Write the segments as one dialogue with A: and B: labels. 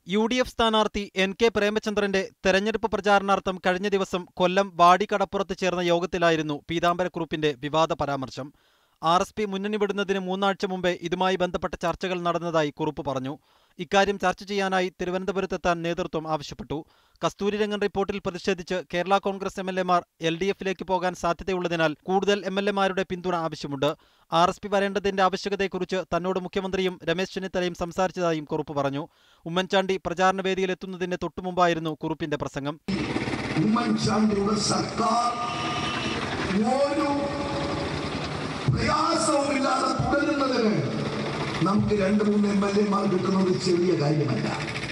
A: U D F സ്ഥാനാർത്ഥി N K പ്രേമചന്ദ്രന്റെ തെരഞ്ഞെടുപ്പ് പ്രചാരണാർത്ഥം കഴിഞ്ഞ ദിവസം കൊല്ലം വാടിക്കടപ്പുറത്ത് ചേർന്ന യോഗത്തിലായിരുന്നു പീതാംബരക്കുറുപ്പിന്റെ വിവാദ പരാമർശം ആർ എസ് പി മുന്നണി വിടുന്നതിന് മൂന്നാഴ്ച മുമ്പേ ഇതുമായി ബന്ധപ്പെട്ട ചർച്ചകൾ നടന്നതായി കുറുപ്പ് പറഞ്ഞു ഇക്കാര്യം ചർച്ച ചെയ്യാനായി തിരുവനന്തപുരത്തെത്താൻ നേതൃത്വം ആവശ്യപ്പെട്ടു കസ്തൂരിരംഗൻ റിപ്പോർട്ടിൽ പ്രതിഷേധിച്ച് കേരള കോൺഗ്രസ് എം എൽ എമാർ എൽ ഡി എഫിലേക്ക് പോകാൻ സാധ്യതയുള്ളതിനാൽ കൂടുതൽ എം എൽ എമാരുടെ പിന്തുണ ആവശ്യമുണ്ട് ആർ എസ് പി വരേണ്ടതിന്റെ ആവശ്യകതയെക്കുറിച്ച് തന്നോട് മുഖ്യമന്ത്രിയും രമേശ് ചെന്നിത്തലയും സംസാരിച്ചതായും കുറുപ്പ് പറഞ്ഞു ഉമ്മൻചാണ്ടി പ്രചാരണ വേദിയിൽ എത്തുന്നതിന്റെ തൊട്ടുമുമ്പായിരുന്നു കുറുപ്പിന്റെ പ്രസംഗം
B: ഉമ്മൻചാണ്ടിയുടെ സർക്കാർ ഒരു പ്രയാസവുമില്ലാതെ തുടരുന്നതിന് നമുക്ക് രണ്ട് മൂന്ന് എം എൽ എമാർ കിട്ടുന്നത് ചെറിയ കാര്യമല്ല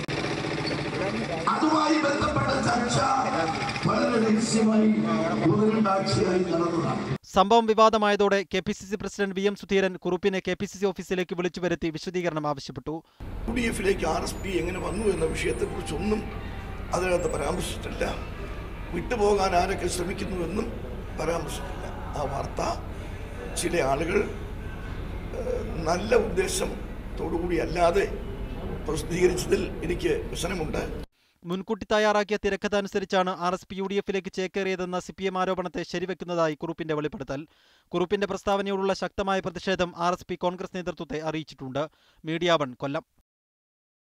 B: അതുമായി ബന്ധപ്പെട്ട ചർച്ച വളരെ രഹസ്യമായി ഒന്ന് രണ്ടാഴ്ചയായി നടന്നതാണ്
A: സംഭവം വിവാദമായതോടെ K P C C president V M Sudheeran കുറുപ്പിനെ കെ പി സി സി ഓഫീസിലേക്ക് വിളിച്ചു വരുത്തി വിശദീകരണം ആവശ്യപ്പെട്ടു
C: യു ഡി എഫിലേക്ക് ആർ എസ് പി എങ്ങനെ വന്നു എന്ന വിഷയത്തെക്കുറിച്ചൊന്നും അതിനകത്ത് പരാമർശിച്ചിട്ടില്ല വിട്ടുപോകാൻ ആരൊക്കെ ശ്രമിക്കുന്നുവെന്നും പരാമർശിച്ചിട്ടില്ല ആ വാർത്ത ചില ആളുകൾ ഏഹ്, നല്ല ഉദ്ദേശത്തോടുകൂടി അല്ലാതെ പ്രസിദ്ധീകരിച്ചതിൽ എനിക്ക് വ്യസനമുണ്ട്
A: മുൻകൂട്ടി തയ്യാറാക്കിയ തിരക്കഥ അനുസരിച്ചാണ് R S P U D എഫിലേക്ക് ചേക്കേറിയതെന്ന സി പി എം ആരോപണത്തെ ശരിവെക്കുന്നതായി കുറുപ്പിന്റെ വെളിപ്പെടുത്തൽ കുറുപ്പിന്റെ പ്രസ്താവനയോടുള്ള ശക്തമായ പ്രതിഷേധം ആർ എസ് പി കോൺഗ്രസ് നേതൃത്വത്തെ അറിയിച്ചിട്ടുണ്ട് മീഡിയ വൺ കൊല്ലം